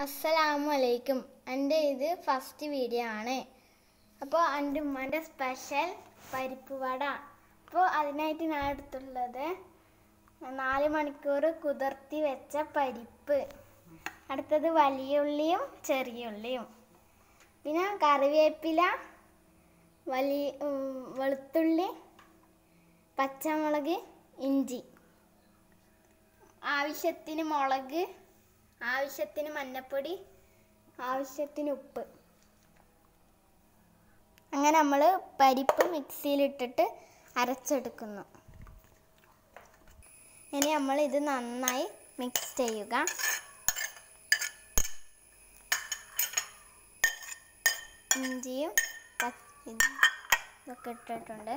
അസ്സലാമു അലൈക്കും എൻ്റെ ഇത് ഫസ്റ്റ് വീഡിയോ ആണ് അപ്പോൾ എൻ്റെ ഉമ്മൻ്റെ സ്പെഷ്യൽ പരിപ്പ് വട അപ്പോൾ അതിനായിട്ട് ഞാൻ എടുത്തുള്ളത് നാല് മണിക്കൂർ കുതിർത്തി വെച്ച പരിപ്പ് അടുത്തത് വലിയ ഉള്ളിയും ചെറിയ ഉള്ളിയും പിന്നെ കറിവേപ്പില വലിയ ഉം, വെളുത്തുള്ളി പച്ചമുളക് ഇഞ്ചി ആവശ്യത്തിന് മുളക് ആവശ്യത്തിന് മഞ്ഞപ്പൊടി ആവശ്യത്തിന് ഉപ്പ് അങ്ങനെ നമ്മൾ പരിപ്പ് മിക്സിയിലിട്ടിട്ട് അരച്ചെടുക്കുന്നു ഇനി നമ്മൾ ഇത് നന്നായി മിക്സ് ചെയ്യുക ഇഞ്ചിയും പച്ച ഇത് ഇതൊക്കെ ഇട്ടിട്ടുണ്ട്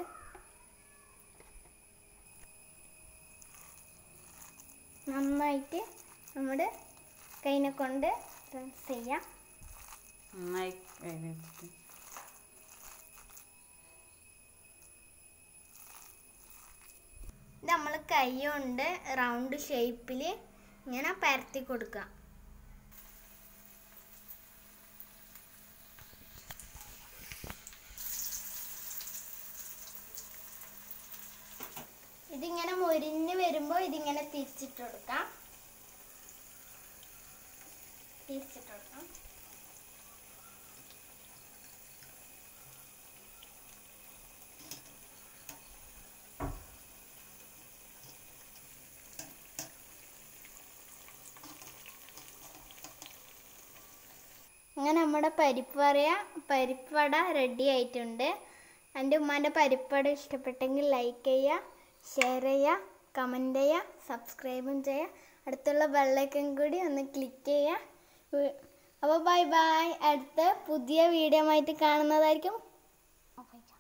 നന്നായിട്ട് നമ്മുടെ കൈനെ കൊണ്ട് press ചെയ്യാം നന്നായി കഴിഞ്ഞിട്ട് ഇത് നമ്മൾ കൈ കൊണ്ട് റൗണ്ട് ഷേപ്പിൽ ഇങ്ങനെ പരത്തി കൊടുക്കുക ഇതിങ്ങനെ മുരിഞ്ഞ് വരുമ്പോൾ ഇതിങ്ങനെ തിരിച്ചിട്ട് കൊടുക്കാം തിരിച്ചിട്ട് കൊടുക്കാം അങ്ങനെ നമ്മുടെ പരിപ്പ് വറയ പരിപ്പ് വട റെഡി ആയിട്ടുണ്ട് എൻ്റെ ഉമ്മാൻ്റെ പരിപ്പ് വട ഇഷ്ടപ്പെട്ടെങ്കിൽ ലൈക്ക് ചെയ്യുക ഷെയർ ചെയ്യുക കമൻറ്റ് ചെയ്യുക സബ്സ്ക്രൈബും ചെയ്യുക അടുത്തുള്ള ബെല്ലൈക്കൻ കൂടി ഒന്ന് ക്ലിക്ക് ചെയ്യുക അപ്പോൾ ബൈ ബൈ അടുത്ത പുതിയ വീഡിയോ ആയിട്ട് കാണുന്നതായിരിക്കും